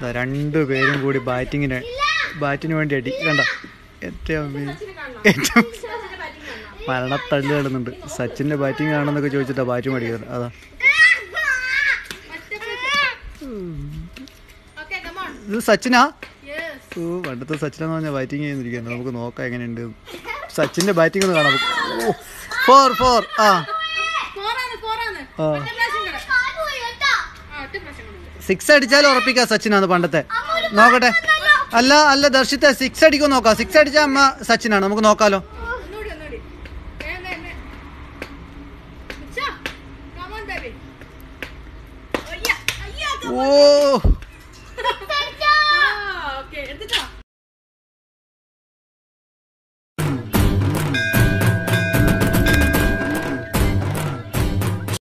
ദാ രണ്ടു പേരും കൂടി ബാറ്റിങ്ങിന് ബാറ്റിന് വേണ്ടി അടി കണ്ട ഏറ്റവും മീ- ഏറ്റവും മരണത്തള്ളി കിടന്നുണ്ട് സച്ചിന്റെ ബാറ്റിംഗ് ആണെന്നൊക്കെ ചോദിച്ചിട്ടാ ബാറ്റ് മേടിക്കുന്നത് അതാ Okay, come on. ഇത് സച്ചിനാ Yes. ഓ പണ്ടത്തെ സച്ചിനെന്ന് പറഞ്ഞാൽ ബാറ്റിംഗ് ചെയ്യുന്നിരിക്കുന്നു നമുക്ക് നോക്കാം എങ്ങനെയുണ്ട് സച്ചിന്റെ ബാറ്റിംഗ് ഒന്ന് കാണാം ഓ ഫോർ ഫോർ ആ Four ആണ്, four ആണ്. ആ. ഒറ്റ പ്രാവശ്യം കൂടെ. ആ, ഒറ്റ പ്രാവശ്യം കൂടെ ഉണ്ട്. സിക്സ് അടിച്ചാലും ഉറപ്പിക്കാം സച്ചിനാണ് പണ്ടത്തെ നോക്കട്ടെ അല്ല അല്ല ദർശിത്തെ സിക്സ് അടിക്കും നോക്കാം സിക്സ് അടിച്ചാൽ അമ്മ സച്ചിനാണ് നമുക്ക് നോക്കാലോ ഒന്നുകൂടി, ഒന്നുകൂടി. വേ, വേ, വേ. മിച്ചാ, come on, baby. അയ്യ, അയ്യ, come on. ഓ